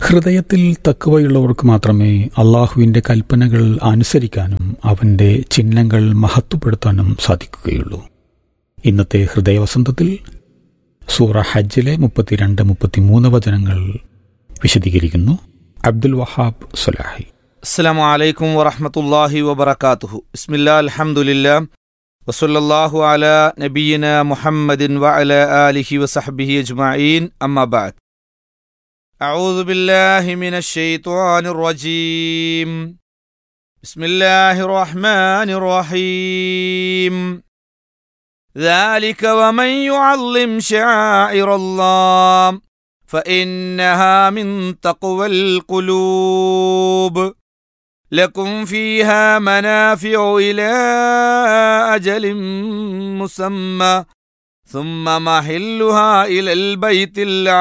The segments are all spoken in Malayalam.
ഹൃദയത്തിൽ തക്കവയുള്ളവർക്ക് മാത്രമേ അള്ളാഹുവിൻ്റെ കൽപ്പനകൾ അനുസരിക്കാനും അവൻ്റെ ചിഹ്നങ്ങൾ മഹത്വപ്പെടുത്താനും സാധിക്കുകയുള്ളൂ ഇന്നത്തെ ഹൃദയവസന്തത്തിൽ സൂറ ഹജ്ജിലെ മുപ്പത്തിരണ്ട് മുപ്പത്തിമൂന്ന് വചനങ്ങൾ വിശദീകരിക്കുന്നു അബ്ദുൽ വഹാബ് സലാഹി അസ്സാം വലൈക്കും വറഹമത്തല്ലാഹി വബർക്കാത്തുഹു ബിസ്മില്ലാ അൽഹംദുലില്ലാ വസല്ലല്ലാഹു അല നബീന മുഹമ്മദിൻ വഅല ആലിഹി വസഹ്ബിഹി അജ്മഈൻ അമ്മാ ബഅദ് أعوذ بالله من الشيطان الرجيم بسم الله الرحمن الرحيم ذلك ومن يعظم شعائر الله فإنها من تقوى القلوب لكم فيها منافع إلى أجل مسمى ثم محلها إلى البيت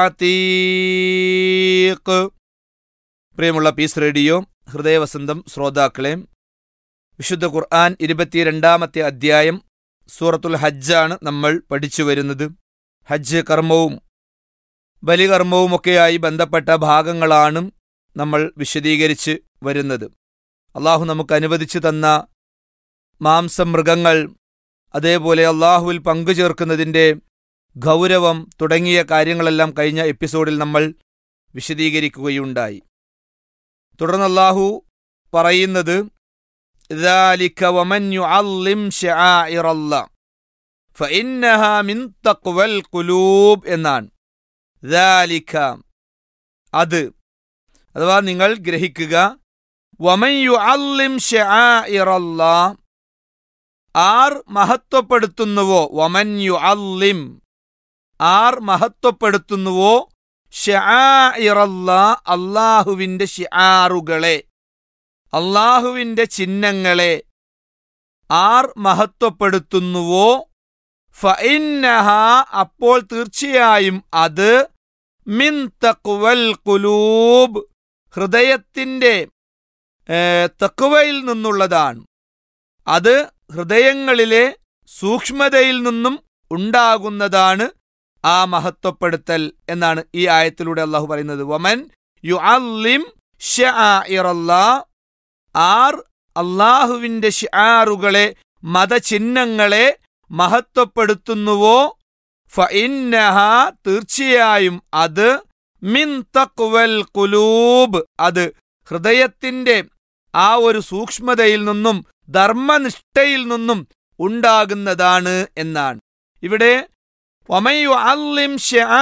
العتيق പ്രിയമുള്ള പീസ് റേഡിയോ ഹൃദയവസന്തം ശ്രോതാക്കളെ വിശുദ്ധ ഖുർആൻ ഇരുപത്തിരണ്ടാമത്തെ അധ്യായം സൂറത്തുൽ ഹജ്ജാണ് നമ്മൾ പഠിച്ചു വരുന്നത് ഹജ്ജ് കർമ്മവും ബലികർമ്മവുമൊക്കെയായി ബന്ധപ്പെട്ട ഭാഗങ്ങളാണ് നമ്മൾ വിശദീകരിച്ച് വരുന്നത് അള്ളാഹു നമുക്ക് അനുവദിച്ചു തന്ന മാംസമൃഗങ്ങൾ അതേപോലെ അള്ളാഹുവിൽ പങ്കുചേർക്കുന്നതിൻ്റെ ഗൗരവം തുടങ്ങിയ കാര്യങ്ങളെല്ലാം കഴിഞ്ഞ എപ്പിസോഡിൽ നമ്മൾ വിശദീകരിക്കുകയുണ്ടായി തുടർന്ന് അള്ളാഹു പറയുന്നത് ذلك ومن يعظم شعائر الله فإنها من تقوى القلوب എന്നാണ് ذلك അത് അഥവാ നിങ്ങൾ ഗ്രഹിക്കുക വമൻ യുഅല്ലിം ഷആഇറല്ലാ ആർ മഹത്വപ്പെടുത്തുന്നുവോ വമൻ യുഅല്ലിം ആർ മഹത്വപ്പെടുത്തുന്നുവോ ഷആഇറല്ലാ അള്ളാഹുവിൻ്റെ ഷിആറുകളെ അള്ളാഹുവിൻ്റെ ചിഹ്നങ്ങളെ ആർ മഹത്വപ്പെടുത്തുന്നുവോ ഫഇന്നഹ അപ്പോൾ തീർച്ചയായും അത് മിൻ തക്വൽ കുലൂബ് ഹൃദയത്തിൻ്റെ തക്വയിൽ നിന്നുള്ളതാണ് അത് ഹൃദയങ്ങളിലെ സൂക്ഷ്മതയിൽ നിന്നും ഉണ്ടാകുന്നതാണ് ആ മഹത്വപ്പെടുത്തൽ എന്നാണ് ഈ ആയത്തിലൂടെ അള്ളാഹു പറയുന്നത് വമൻ യു അല്ലിം ഷആഇറല്ലാ ആർ അള്ളാഹുവിൻ്റെ ഷിആറുകളെ മതചിഹ്നങ്ങളെ മഹത്വപ്പെടുത്തുന്നുവോ ഫഇന്നഹ തീർച്ചയായും അത് മിൻ തക്വൽ കുലൂബ് അത് ഹൃദയത്തിന്റെ ആ ഒരു സൂക്ഷ്മതയിൽ നിന്നും ധർമ്മനിഷ്ഠയിൽ നിന്നും ഉണ്ടാകുന്നതാണ് എന്നാണ് ഇവിടെ ഒമയു അല്ലിം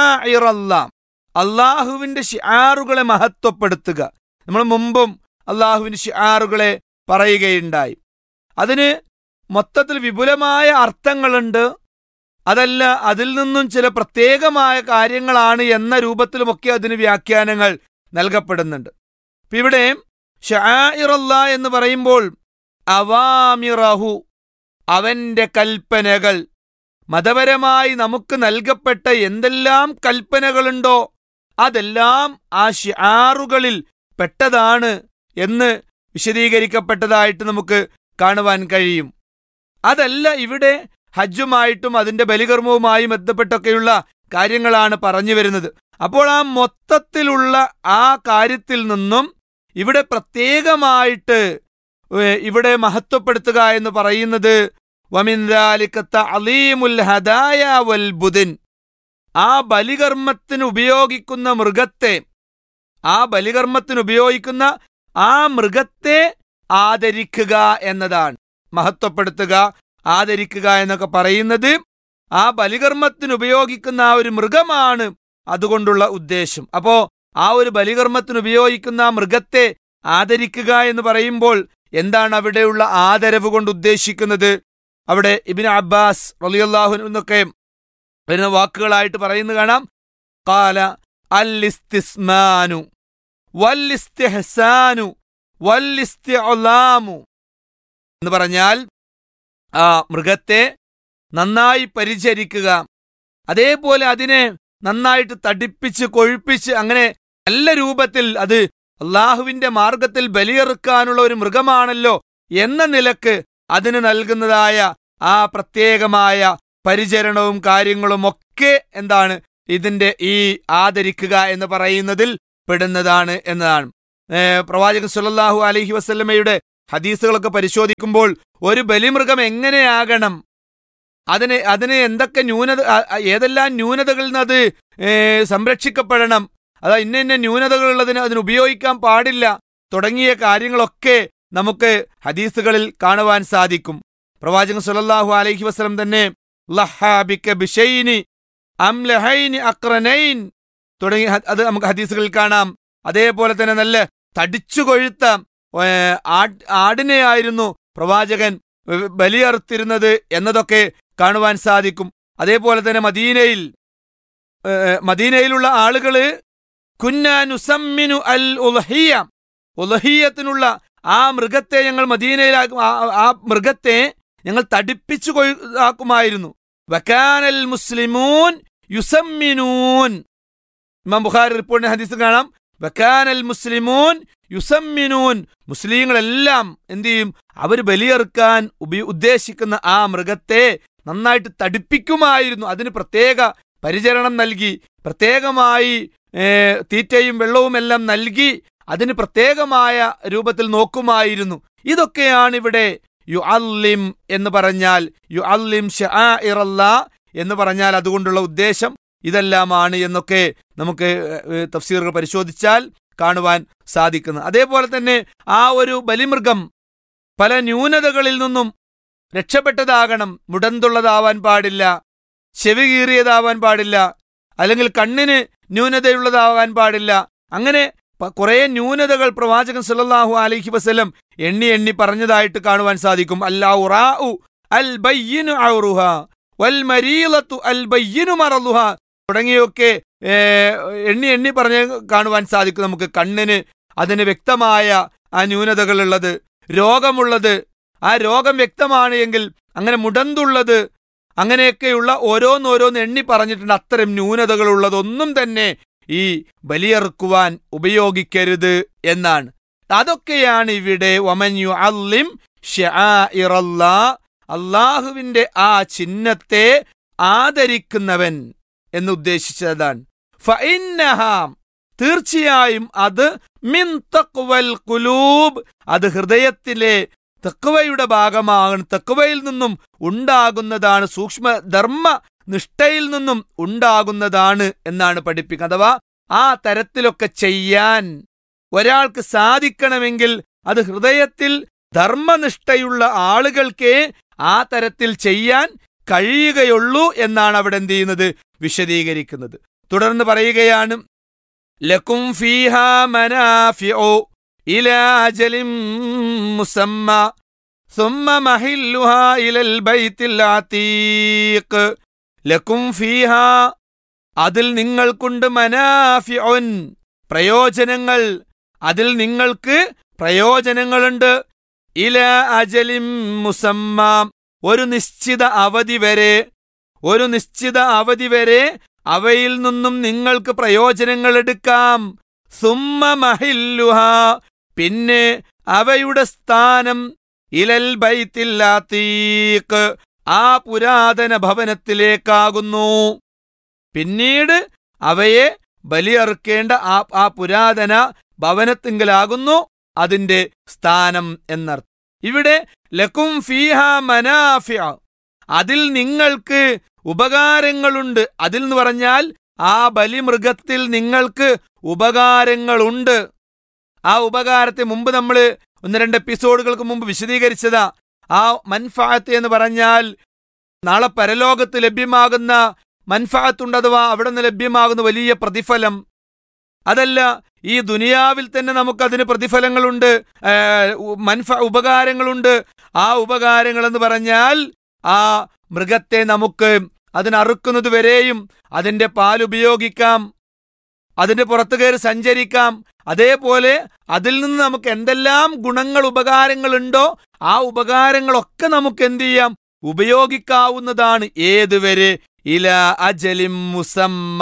അള്ളാഹുവിന്റെ ഷിആറുകളെ മഹത്വപ്പെടുത്തുക നമ്മൾ മുമ്പും അള്ളാഹുവിന്റെ ഷിആറുകളെ പറയുകയുണ്ടായി അതിന് മൊത്തത്തിൽ വിപുലമായ അർത്ഥങ്ങളുണ്ട് അതല്ല അതിൽ നിന്നും ചില പ്രത്യേകമായ കാര്യങ്ങളാണ് എന്ന രൂപത്തിലുമൊക്കെ അതിന് വ്യാഖ്യാനങ്ങൾ നൽകപ്പെടുന്നുണ്ട് ഇവിടെ ഷായിറല്ല എന്ന് പറയുമ്പോൾ അവാമിറഹു അവന്റെ കൽപ്പനകൾ മതപരമായി നമുക്ക് നൽകപ്പെട്ട എന്തെല്ലാം കൽപ്പനകളുണ്ടോ അതെല്ലാം ആ ഷിആറുകളിൽ പെട്ടതാണ് എന്ന് വിശദീകരിക്കപ്പെട്ടതായിട്ട് നമുക്ക് കാണുവാൻ കഴിയും അതല്ല ഇവിടെ ഹജ്ജുമായിട്ടും അതിന്റെ ബലികർമ്മവുമായി ബന്ധപ്പെട്ടൊക്കെയുള്ള കാര്യങ്ങളാണ് പറഞ്ഞു വരുന്നത് അപ്പോൾ ആ മൊത്തത്തിലുള്ള ആ കാര്യത്തിൽ നിന്നും ഇവിടെ പ്രത്യേകമായിട്ട് ഇവിടെ മഹത്വപ്പെടുത്തുക എന്ന് പറയുന്നത് ആ ബലികർമ്മത്തിന് ഉപയോഗിക്കുന്ന മൃഗത്തെ ആ ബലികർമ്മത്തിന് ഉപയോഗിക്കുന്ന ആ മൃഗത്തെ ആദരിക്കുക എന്നതാണ് മഹത്വപ്പെടുത്തുക ആദരിക്കുക എന്നൊക്കെ പറയുന്നത് ആ ബലികർമ്മത്തിന് ഉപയോഗിക്കുന്ന ആ ഒരു മൃഗമാണ് അതുകൊണ്ടുള്ള ഉദ്ദേശം അപ്പോ ആ ഒരു ബലികർമ്മത്തിന് ഉപയോഗിക്കുന്ന ആ മൃഗത്തെ ആദരിക്കുക എന്ന് പറയുമ്പോൾ എന്താണ് അവിടെയുള്ള ആദരവ് കൊണ്ട് ഉദ്ദേശിക്കുന്നത് അവിടെ ഇബിൻ അബ്ബാസ് റലിയല്ലാഹു എന്നൊക്കെ വരുന്ന വാക്കുകളായിട്ട് പറയുന്നത് കാണാം കാല അല്ലിസ്തിസ്മാനു വല്ലിസ്തിഹസാനു വല്ലിസ്തിഅലാമു എന്ന് പറഞ്ഞാൽ ആ മൃഗത്തെ നന്നായി പരിചരിക്കുക അതേപോലെ അതിനെ നന്നായിട്ട് തടിപ്പിച്ച് കൊഴുപ്പിച്ച് അങ്ങനെ നല്ല രൂപത്തിൽ അത് അള്ളാഹുവിന്റെ മാർഗത്തിൽ ബലിയെറുക്കാനുള്ള ഒരു മൃഗമാണല്ലോ എന്ന നിലക്ക് അതിന് നൽകുന്നതായ ആ പ്രത്യേകമായ പരിചരണവും കാര്യങ്ങളും ഒക്കെ എന്താണ് ഇതിന്റെ ഈ ആദരിക്കുക എന്ന് പറയുന്നതിൽ പെടുന്നതാണ് എന്നതാണ് ഏ, പ്രവാചകൻ സുല്ലല്ലാഹു അലൈഹി വസല്ലമയുടെ ഹദീസുകളൊക്കെ പരിശോധിക്കുമ്പോൾ ഒരു ബലിമൃഗം എങ്ങനെയാകണം അതിന് അതിന് എന്തൊക്കെ ന്യൂനത ആ, ആ, ഏതെല്ലാം ന്യൂനതകളിൽ നിന്ന് അത് ഏ, സംരക്ഷിക്കപ്പെടണം അതാ ഇന്ന ഇന്ന ന്യൂനതകളുള്ളതിന് അതിന് ഉപയോഗിക്കാൻ പാടില്ല തുടങ്ങിയ കാര്യങ്ങളൊക്കെ നമുക്ക് ഹദീസുകളിൽ കാണുവാൻ സാധിക്കും പ്രവാചകൻ സുല്ലല്ലാഹു അലൈഹി വസല്ലം തന്നെ ലഹാബിക ബിഷൈനി അംലഹൈനി അക്രനൈൻ തുടങ്ങി ഹ- അത് നമുക്ക് ഹദീസുകളിൽ കാണാം അതേപോലെ തന്നെ നല്ല തടിച്ചു കൊഴുത്ത ഏ, ആട്- ആടിനെ ആയിരുന്നു പ്രവാചകൻ ഏ, ബലിയറുത്തിരുന്നത് എന്നതൊക്കെ കാണുവാൻ സാധിക്കും അതേപോലെ തന്നെ മദീനയിൽ ഏ, മദീനയിലുള്ള ആളുകള് കുന്നാനുസമ്മിനു അൽ ഉലഹിയ ഉലഹിയത്തിനുള്ള ആ മൃഗത്തെ ഞങ്ങൾ മദീനയിലാക്കും ആ- ആ മൃഗത്തെ ഞങ്ങൾ തടിപ്പിച്ചു കൊഴു- ആക്കുമായിരുന്നു വക്കാനൽ മുസ്ലിമൂൻ യുസമ്മിനൂൻ ഇമാം ബുഖാരി റിപ്പോർട്ടിന്റെ ഹദീസ് കാണാം വക്കാനൽ മുസ്ലിമൂൻ യുസമ്മിനൂൻ മുസ്ലിങ്ങളെല്ലാം എന്ത് ചെയ്യും അവർ ബലിയെറുക്കാൻ ഉപയോ ഉദ്ദേശിക്കുന്ന ആ മൃഗത്തെ നന്നായിട്ട് തടിപ്പിക്കുമായിരുന്നു അതിന് പ്രത്യേക പരിചരണം നൽകി പ്രത്യേകമായി ഏ, തീറ്റയും വെള്ളവും എല്ലാം നൽകി അതിന് പ്രത്യേകമായ രൂപത്തിൽ നോക്കുമായിരുന്നു ഇതൊക്കെയാണ് ഇവിടെ യു അല്ലിം എന്ന് പറഞ്ഞാൽ യു അല്ലിം ഷാഇറല്ലാ എന്ന് പറഞ്ഞാൽ അതുകൊണ്ടുള്ള ഉദ്ദേശം ഇതെല്ലാമാണ് എന്നൊക്കെ നമുക്ക് ഏ, തഫ്സീറുകൾ പരിശോധിച്ചാൽ കാണുവാൻ സാധിക്കുന്നത് അതേപോലെ തന്നെ ആ ഒരു ബലിമൃഗം പല ന്യൂനതകളിൽ നിന്നും രക്ഷപ്പെട്ടതാകണം മുടന്തുള്ളതാവാൻ പാടില്ല ചെവി കീറിയതാവാൻ പാടില്ല അല്ലെങ്കിൽ കണ്ണിന് ന്യൂനതയുള്ളതാവാൻ പാടില്ല അങ്ങനെ പ- കുറേ ന്യൂനതകൾ പ്രവാചകൻ സല്ലല്ലാഹു അലൈഹി വസല്ലം എണ്ണി എണ്ണി പറഞ്ഞതായിട്ട് കാണുവാൻ സാധിക്കും അല്ലാഹു അൽ ബയ്യിനു ഔറുഹ വൽ മരീലത്തു അൽ ബയ്യിനു മറലുഹ തുടങ്ങിയൊക്കെ ഏ, എണ്ണി എണ്ണി പറഞ്ഞ് കാണുവാൻ സാധിക്കും നമുക്ക് കണ്ണിന് അതിന് വ്യക്തമായ ആ ന്യൂനതകളുള്ളത് രോഗമുള്ളത് ആ രോഗം വ്യക്തമാണ് എങ്കിൽ അങ്ങനെ മുടന്തുള്ളത് അങ്ങനെയൊക്കെയുള്ള ഓരോന്നോരോന്ന് എണ്ണി പറഞ്ഞിട്ടുണ്ട് അത്തരം ന്യൂനതകളുള്ളതൊന്നും തന്നെ ഈ ബലിയറുക്കുവാൻ ഉപയോഗിക്കരുത് എന്നാണ് അതൊക്കെയാണ് ഇവിടെ വമൻയു അല്ലിം അള്ളാഹുവിന്റെ ആ ചിഹ്നത്തെ ആദരിക്കുന്നവൻ എന്ന് ഉദ്ദേശിച്ചതാണ് ഫഇന്നഹാം തീർച്ചയായും അത് മിൻ തഖ്വൽ ഖുലൂബ് അത് ഹൃദയത്തിലെ തക്വയുടെ ഭാഗമാണ് തക്വയിൽ നിന്നും ഉണ്ടാകുന്നതാണ് സൂക്ഷ്മ ധർമ്മ നിഷ്ഠയിൽ നിന്നും ഉണ്ടാകുന്നതാണ് എന്നാണ് പഠിപ്പിക്കുന്നത് അഥവാ ആ തരത്തിലൊക്കെ ചെയ്യാൻ ഒരാൾക്ക് സാധിക്കണമെങ്കിൽ അത് ഹൃദയത്തിൽ ധർമ്മനിഷ്ഠയുള്ള ആളുകൾക്കേ ആ തരത്തിൽ ചെയ്യാൻ കഴിയുകയുള്ളൂ എന്നാണ് അവിടെ എന്ത് ചെയ്യുന്നത് വിശദീകരിക്കുന്നത് തുടർന്ന് പറയുകയാണ് ലക്കും ഫീഹ മനാഫിഉ ഇലാ അജലിൻ മുസമ്മ ثم محلها إلى البيت العتيق ലക്കും ഫീഹ അതിൽ നിങ്ങൾക്കുണ്ട് മനാഫിഉൻ പ്രയോജനങ്ങൾ അതിൽ നിങ്ങൾക്ക് പ്രയോജനങ്ങളുണ്ട് ഇല അജലിം മുസമ്മ ഒരു നിശ്ചിത അവധി വരെ ഒരു നിശ്ചിത അവധി വരെ അവയിൽ നിന്നും നിങ്ങൾക്ക് പ്രയോജനങ്ങൾ എടുക്കാം സുമ്മ മഹില്ലുഹ പിന്നെ അവയുടെ സ്ഥാനം ഇലൽ ബൈത്തില്ലാത്തീക്ക് ആ പുരാതന ഭവനത്തിലേക്കാകുന്നു പിന്നീട് അവയെ ബലിയറുക്കേണ്ട ആ ആ പുരാതന ഭവനത്തിങ്കലാകുന്നു അതിന്റെ സ്ഥാനം എന്നർത്ഥം ഇവിടെ ലക്കും ഫീഹ മനാഫിയ അതിൽ നിങ്ങൾക്ക് ഉപകാരങ്ങളുണ്ട് അതിൽ എന്ന് പറഞ്ഞാൽ ആ ബലിമൃഗത്തിൽ നിങ്ങൾക്ക് ഉപകാരങ്ങളുണ്ട് ആ ഉപകാരത്തെ മുമ്പ് നമ്മൾ ഒന്ന് രണ്ട് എപ്പിസോഡുകൾക്ക് മുമ്പ് വിശദീകരിച്ചതാ ആ മൻഫാത്ത് എന്ന് പറഞ്ഞാൽ നാളെ പരലോകത്ത് ലഭ്യമാകുന്ന മൻഫാത്തുണ്ട് അഥവാ അവിടെ നിന്ന് ലഭ്യമാകുന്ന വലിയ പ്രതിഫലം അതല്ല ഈ ദുനിയാവിൽ തന്നെ നമുക്കതിന് പ്രതിഫലങ്ങളുണ്ട് ഏ, ഉ- മൻഫ ഉപകാരങ്ങളുണ്ട് ആ ഉപകാരങ്ങൾ എന്ന് പറഞ്ഞാൽ ആ മൃഗത്തെ നമുക്ക് അതിനറുക്കുന്നത് വരെയും അതിന്റെ പാൽ ഉപയോഗിക്കാം അതിന്റെ പുറത്തു കയറി സഞ്ചരിക്കാം അതേപോലെ അതിൽ നിന്ന് നമുക്ക് എന്തെല്ലാം ഗുണങ്ങൾ ഉപകാരങ്ങളുണ്ടോ ആ ഉപകാരങ്ങളൊക്കെ നമുക്ക് എന്ത് ചെയ്യാം ഉപയോഗിക്കാവുന്നതാണ് ഏതുവരെ ഇല അജലിം മുസമ്മ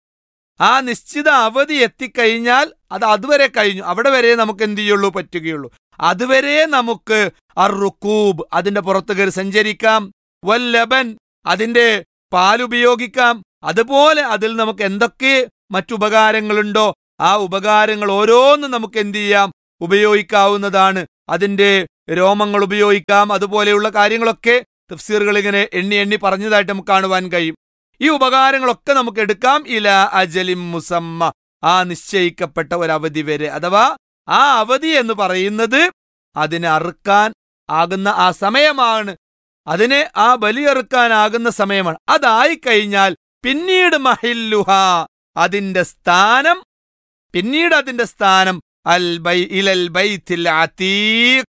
ആ നിശ്ചിത അവധി എത്തിക്കഴിഞ്ഞാൽ അത് അതുവരെ കഴിഞ്ഞു അവിടെ വരെ നമുക്ക് എന്ത് ചെയ്യുള്ളൂ പറ്റുകയുള്ളൂ അതുവരെ നമുക്ക് അറുക്കൂബ് അതിന്റെ പുറത്തു കയറി സഞ്ചരിക്കാം വല്ലബൻ അതിന്റെ പാലുപയോഗിക്കാം അതുപോലെ അതിൽ നമുക്ക് എന്തൊക്കെ മറ്റുപകാരങ്ങളുണ്ടോ ആ ഉപകാരങ്ങൾ ഓരോന്നും നമുക്ക് എന്ത് ചെയ്യാം ഉപയോഗിക്കാവുന്നതാണ് അതിന്റെ രോമങ്ങൾ ഉപയോഗിക്കാം അതുപോലെയുള്ള കാര്യങ്ങളൊക്കെ തഫ്സീറുകൾ ഇങ്ങനെ എണ്ണി എണ്ണി പറഞ്ഞതായിട്ട് നമുക്ക് കാണുവാൻ കഴിയും ഈ ഉപകാരങ്ങളൊക്കെ നമുക്ക് എടുക്കാം ഇല അജലിം മുസമ്മ ആ നിശ്ചയിക്കപ്പെട്ട ഒരു അവധി വരെ അഥവാ ആ അവധി എന്ന് പറയുന്നത് അതിനെ അറുക്കാൻ ആകുന്ന ആ സമയമാണ് അതിനെ ആ ബലിയെറുക്കാനാകുന്ന സമയമാണ് അതായി കഴിഞ്ഞാൽ പിന്നീട് മഹില്ലുഹ അതിന്റെ സ്ഥാനം പിന്നീട് അതിന്റെ സ്ഥാനം അൽ ബൈ ഇലൽ ബൈത്തിൽ അതീഖ്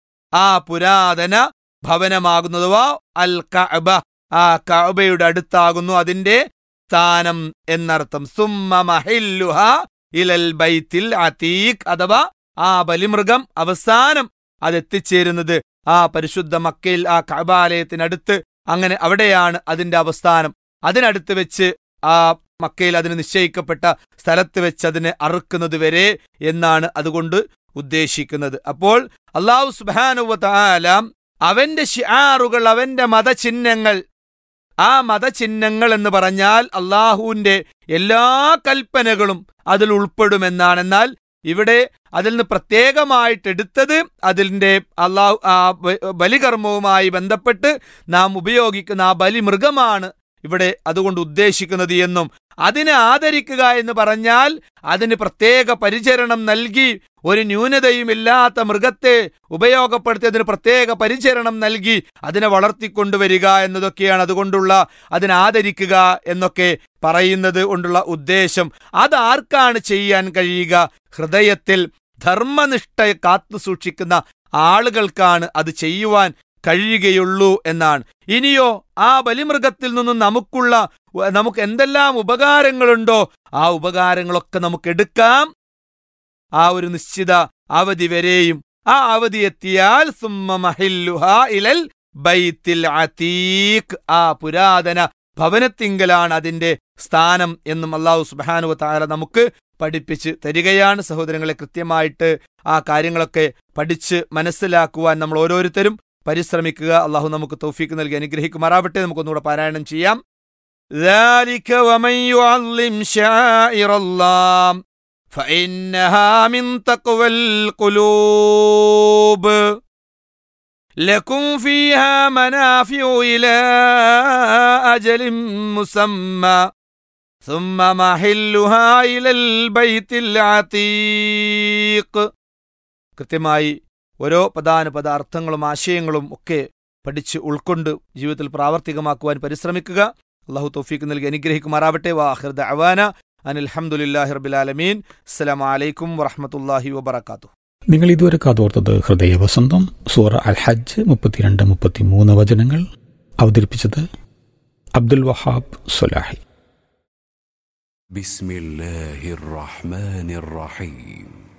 ആ പുരാതന ഭവനമാകുന്നതുവാ അൽ കഅബ ആ കഅബയുടെ അടുത്താകുന്നു അതിന്റെ സ്ഥാനം എന്നർത്ഥം സുമ്മ മഹില്ലുഹ ഇലൽ ബൈത്തിൽ അതീഖ് അഥവാ ആ ബലിമൃഗം അവസാനം അതെത്തിച്ചേരുന്നത് ആ പരിശുദ്ധ മക്കയിൽ ആ കഅബാലയത്തിനടുത്ത് അങ്ങനെ അവിടെയാണ് അതിന്റെ അവസ്ഥാനം അതിനടുത്ത് വെച്ച് ആ മക്കയിൽ അതിന് നിശ്ചയിക്കപ്പെട്ട സ്ഥലത്ത് വെച്ച് അതിനെ അറുക്കുന്നത് വരെ എന്നാണ് അതുകൊണ്ട് ഉദ്ദേശിക്കുന്നത് അപ്പോൾ അള്ളാഹു സുബാനുവല അവന്റെ ഷിആറുകൾ അവന്റെ മതചിഹ്നങ്ങൾ ആ മതചിഹ്നങ്ങൾ എന്ന് പറഞ്ഞാൽ അള്ളാഹുവിന്റെ എല്ലാ കൽപ്പനകളും അതിൽ ഉൾപ്പെടുമെന്നാണ് എന്നാൽ ഇവിടെ അതിൽ നിന്ന് പ്രത്യേകമായിട്ട് എടുത്തത് അതിൻ്റെ അള്ളാഹു ആ ബ- ബലികർമ്മവുമായി ബന്ധപ്പെട്ട് നാം ഉപയോഗിക്കുന്ന ആ ബലിമൃഗമാണ് ഇവിടെ അതുകൊണ്ട് ഉദ്ദേശിക്കുന്നത് എന്നും അതിനെ ആദരിക്കുക എന്ന് പറഞ്ഞാൽ അതിന് പ്രത്യേക പരിചരണം നൽകി ഒരു ന്യൂനതയുമില്ലാത്ത മൃഗത്തെ ഉപയോഗപ്പെടുത്തി അതിന് പ്രത്യേക പരിചരണം നൽകി അതിനെ വളർത്തിക്കൊണ്ടുവരിക എന്നതൊക്കെയാണ് അതുകൊണ്ടുള്ള അതിനെ ആദരിക്കുക എന്നൊക്കെ പറയുന്നത് കൊണ്ടുള്ള ഉദ്ദേശം അതാർക്കാണ് ചെയ്യാൻ കഴിയുക ഹൃദയത്തിൽ ധർമ്മനിഷ്ഠ കാത്തു സൂക്ഷിക്കുന്ന ആളുകൾക്കാണ് അത് ചെയ്യുവാൻ കഴിയുകയുള്ളൂ എന്നാണ് ഇനിയോ ആ ബലിമൃഗത്തിൽ നിന്നും നമുക്കുള്ള വ- നമുക്ക് എന്തെല്ലാം ഉപകാരങ്ങളുണ്ടോ ആ ഉപകാരങ്ങളൊക്കെ നമുക്ക് എടുക്കാം ആ ഒരു നിശ്ചിത അവധി വരെയും ആ അവധി എത്തിയാൽ സുമ്മ മഹില്ലുഹാ ഇലൽ ബൈത്തിൽ അതീഖ് ആ പുരാതന ഭവനത്തിങ്കലാണ് അതിന്റെ സ്ഥാനം എന്നും അള്ളാഹു സുബാനു താര നമുക്ക് പഠിപ്പിച്ച് തരികയാണ് സഹോദരങ്ങളെ കൃത്യമായിട്ട് ആ കാര്യങ്ങളൊക്കെ പഠിച്ച് മനസ്സിലാക്കുവാൻ നമ്മൾ ഓരോരുത്തരും പരിശ്രമിക്കുക അള്ളാഹു നമുക്ക് തൗഫീക്ക് നൽകി അനുഗ്രഹിക്കുമാറാവട്ടെ നമുക്കൊന്നുകൂടെ പാരായണം ചെയ്യാം ذلك ومن يعظم شعائر الله فإنها من تقوى القلوب لكم فيها منافع إلى أجل مسمى ثم محلها إلى البيت العتيق കൃത്യമായി ഓരോ പദാനുപദ അർത്ഥങ്ങളും ആശയങ്ങളും ഒക്കെ പഠിച്ച് ഉൾക്കൊണ്ട് ജീവിതത്തിൽ പ്രാവർത്തികമാക്കുവാൻ പരിശ്രമിക്കുക അള്ളാഹു തൗഫീക്ക് നൽകി അനുഗ്രഹിക്കുമാറാവട്ടെ വാഹിർ ദഅവാന അനിൽ ഹംദുലില്ലാഹി റബ്ബിൽ ആലമീൻ അസ്സലാമു അലൈക്കും വറഹ്മത്തുള്ളാഹി വബറകാതുഹു നിങ്ങൾ ഇതുവരെ കാതോർത്തത് ഹൃദയവസന്തം സൂറ അൽ ഹജ്ജ് മുപ്പത്തിരണ്ട് മുപ്പത്തിമൂന്ന് വചനങ്ങൾ അവതരിപ്പിച്ചത് അബ്ദുൽ വഹാബ് സുലാഹി بسم الله الرحمن الرحيم